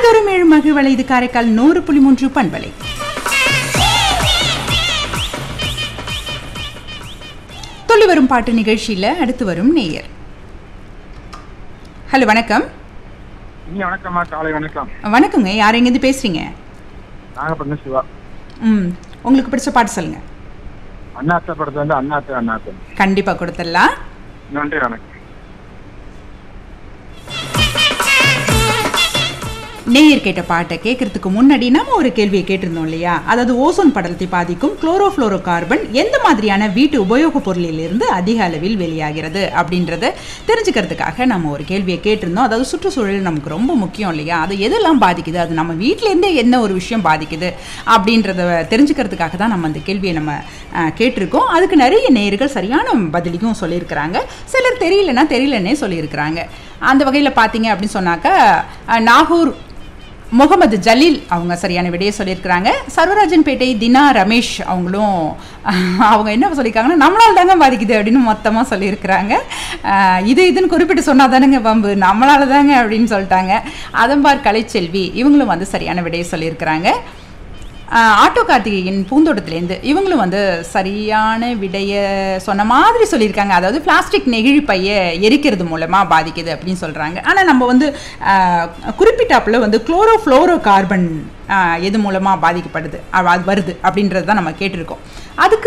மனதொரு ஏழு மகிழ்வலை இது காரைக்கால் நூறு புள்ளி மூன்று பண்பலை துள்ளி வரும் பாட்டு நிகழ்ச்சியில அடுத்து வரும் நேயர் ஹலோ வணக்கம் இனி வணக்கம்மா காலை வணக்கம் வணக்கங்க யார் எங்கேருந்து பேசுறீங்க நாகப்பட்டினம் சிவா ம் உங்களுக்கு பிடிச்ச பாட்டு சொல்லுங்க அண்ணாத்த படத்துல வந்து அண்ணாத்த அண்ணாத்த கண்டிப்பா கொடுத்துடலாம் நன்றி வணக்கம் நேயர் கேட்ட பாட்டை கேட்கறதுக்கு முன்னாடி நம்ம ஒரு கேள்வியை கேட்டிருந்தோம் இல்லையா அதாவது ஓசோன் படலத்தை பாதிக்கும் குளோரோஃப்ளோரோ கார்பன் எந்த மாதிரியான வீட்டு உபயோகப் பொருளிலிருந்து அதிக அளவில் வெளியாகிறது அப்படின்றத தெரிஞ்சுக்கிறதுக்காக நம்ம ஒரு கேள்வியை கேட்டிருந்தோம் அதாவது சுற்றுச்சூழல் நமக்கு ரொம்ப முக்கியம் இல்லையா அது எதெல்லாம் பாதிக்குது அது நம்ம வீட்டிலேருந்தே என்ன ஒரு விஷயம் பாதிக்குது அப்படின்றத தெரிஞ்சுக்கிறதுக்காக தான் நம்ம அந்த கேள்வியை நம்ம அஹ், கேட்டிருக்கோம் அதுக்கு நிறைய நேயர்கள் சரியான பதிலையும் சொல்லியிருக்கிறாங்க சிலர் தெரியலன்னா தெரியலன்னே சொல்லியிருக்கிறாங்க அந்த வகையில் பார்த்தீங்க அப்படின்னு சொன்னாக்கா அஹ், நாகூர் முகமது ஜலீல் அவங்க சரியான விடையை சொல்லியிருக்கிறாங்க சர்வராஜன்பேட்டை தினா ரமேஷ் அவங்களும் அவங்க என்ன சொல்லியிருக்காங்கன்னா நம்மளால் தாங்க பாதிக்குது அப்படின்னு மொத்தமாக சொல்லியிருக்கிறாங்க அஹ், இது இதுன்னு குறிப்பிட்டு சொன்னா தானுங்க பம்பு நம்மளால தாங்க அப்படின்னு சொல்லிட்டாங்க அதம்பார் கலைச்செல்வி இவங்களும் வந்து சரியான விடையை சொல்லியிருக்கிறாங்க ஆஹ் ஆட்டோ கார்த்திகேயன் பூந்தோட்டத்துலேருந்து இவங்களும் வந்து சரியான விடைய சொன்ன மாதிரி சொல்லியிருக்காங்க அதாவது பிளாஸ்டிக் நெகிழி பையை எரிக்கிறது மூலமாக பாதிக்குது அப்படின்னு சொல்கிறாங்க ஆனால் நம்ம வந்து ஆஹ் குறிப்பிட்டாப்புல வந்து குளோரோஃப்ளோரோ கார்பன் எது மூலமாக பாதிக்கப்படுது அ- அது வருது அப்படின்றது தான் நம்ம கேட்டிருக்கோம் அதுக்கு